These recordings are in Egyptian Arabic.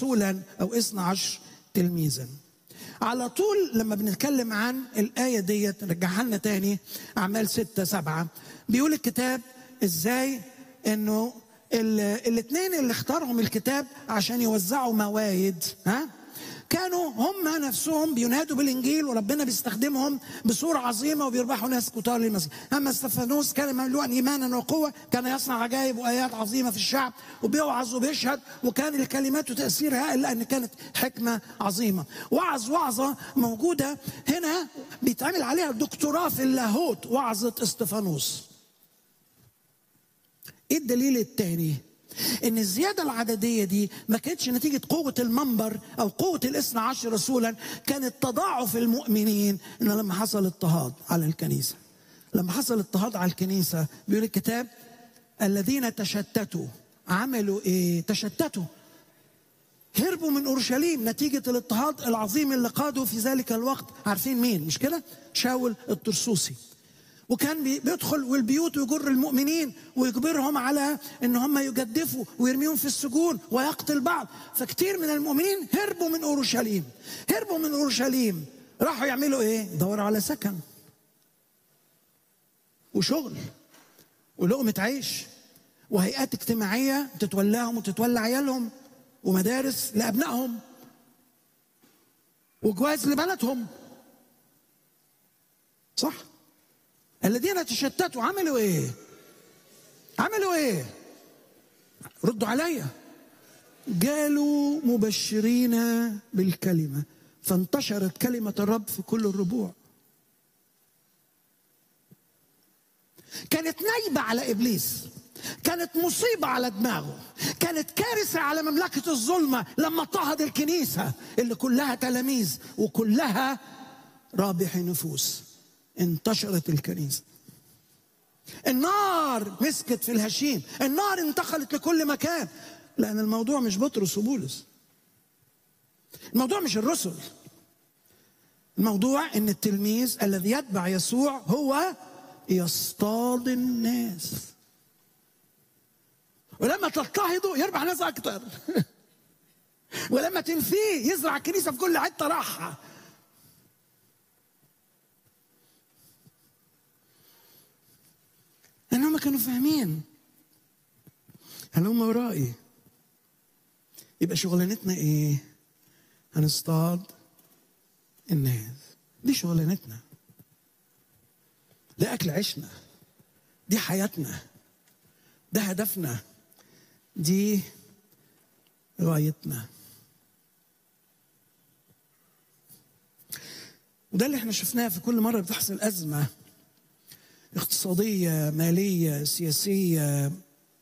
رسولا أو اثنا عشر تلميذا على طول لما بنتكلم عن الآية ديت نرجعها لنا تاني أعمال ستة سبعة بيقول الكتاب إزاي إنه الاثنين اللي اختارهم الكتاب عشان يوزعوا موائد ها كانوا هم نفسهم بينادوا بالانجيل وربنا بيستخدمهم بصوره عظيمه وبيربحوا ناس كتار للمسيح اما استفانوس كان مملوءا ايمانا وقوه كان يصنع عجائب وايات عظيمه في الشعب وبيوعظ وبيشهد وكان لكلماته تاثير هائل لان كانت حكمه عظيمه وعظ وعظه موجوده هنا بيتعمل عليها دكتوراه في اللاهوت وعظه استفانوس ايه الدليل الثاني ان الزيادة العددية دي ما كانتش نتيجة قوة المنبر او قوة الاثنى عشر رسولا كانت تضاعف المؤمنين ان لما حصل اضطهاد على الكنيسة لما حصل اضطهاد على الكنيسة بيقول الكتاب الذين تشتتوا عملوا ايه تشتتوا هربوا من اورشليم نتيجة الاضطهاد العظيم اللي قادوا في ذلك الوقت عارفين مين مش كده شاول الطرسوسي وكان بيدخل والبيوت ويجر المؤمنين ويجبرهم على ان هم يجدفوا ويرميهم في السجون ويقتل بعض فكتير من المؤمنين هربوا من اورشليم هربوا من اورشليم راحوا يعملوا ايه دوروا على سكن وشغل ولقمة عيش وهيئات اجتماعية تتولاهم وتتولى عيالهم ومدارس لأبنائهم وجواز لبلدهم صح؟ الذين تشتتوا عملوا ايه عملوا ايه ردوا عليا قالوا مبشرين بالكلمه فانتشرت كلمه الرب في كل الربوع كانت نايبه على ابليس كانت مصيبه على دماغه كانت كارثه على مملكه الظلمه لما اضطهد الكنيسه اللي كلها تلاميذ وكلها رابح نفوس انتشرت الكنيسة النار مسكت في الهشيم النار انتقلت لكل مكان لأن الموضوع مش بطرس وبولس الموضوع مش الرسل الموضوع ان التلميذ الذي يتبع يسوع هو يصطاد الناس ولما تضطهده يربح ناس اكتر ولما تنفيه يزرع الكنيسه في كل حته راحها لأن هم كانوا فاهمين هل هم ورائي يبقى شغلانتنا ايه هنصطاد الناس دي شغلانتنا ده اكل عيشنا دي حياتنا ده هدفنا دي غايتنا وده اللي احنا شفناه في كل مره بتحصل ازمه اقتصادية مالية سياسية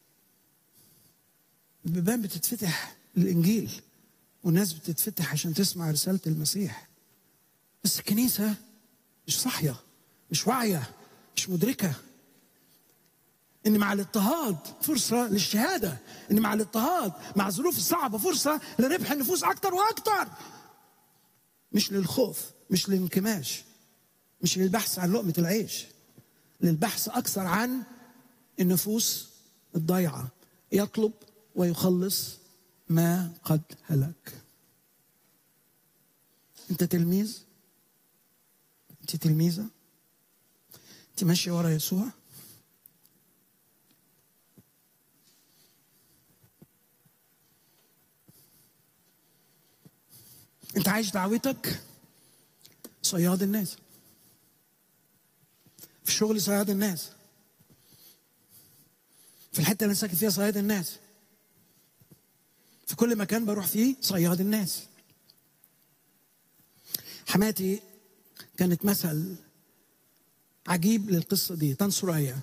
البيبان بتتفتح للإنجيل والناس بتتفتح عشان تسمع رسالة المسيح بس الكنيسة مش صاحية مش واعية مش مدركة إن مع الاضطهاد فرصة للشهادة إن مع الاضطهاد مع الظروف الصعبة فرصة لربح النفوس أكتر وأكتر مش للخوف مش للانكماش مش للبحث عن لقمة العيش للبحث أكثر عن النفوس الضيعة يطلب ويخلص ما قد هلك أنت تلميذ أنت تلميذة أنت ماشية ورا يسوع أنت عايش دعوتك صياد الناس في شغلي صياد الناس في الحته اللي انا ساكن فيها صياد الناس في كل مكان بروح فيه صياد الناس حماتي كانت مثل عجيب للقصه دي طن سوريا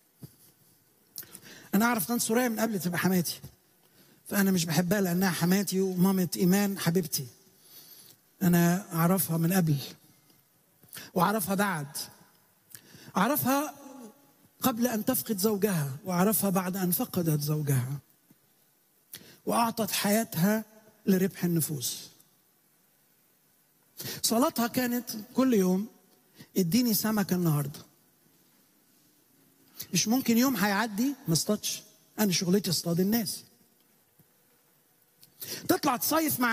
انا اعرف طن سوريا من قبل تبقى حماتي فانا مش بحبها لانها حماتي ومامة ايمان حبيبتي انا اعرفها من قبل واعرفها بعد عرفها قبل ان تفقد زوجها وعرفها بعد ان فقدت زوجها واعطت حياتها لربح النفوس صلاتها كانت كل يوم اديني سمكه النهارده مش ممكن يوم هيعدي ما اصطادش انا شغلتي اصطاد الناس تطلع تصيف مع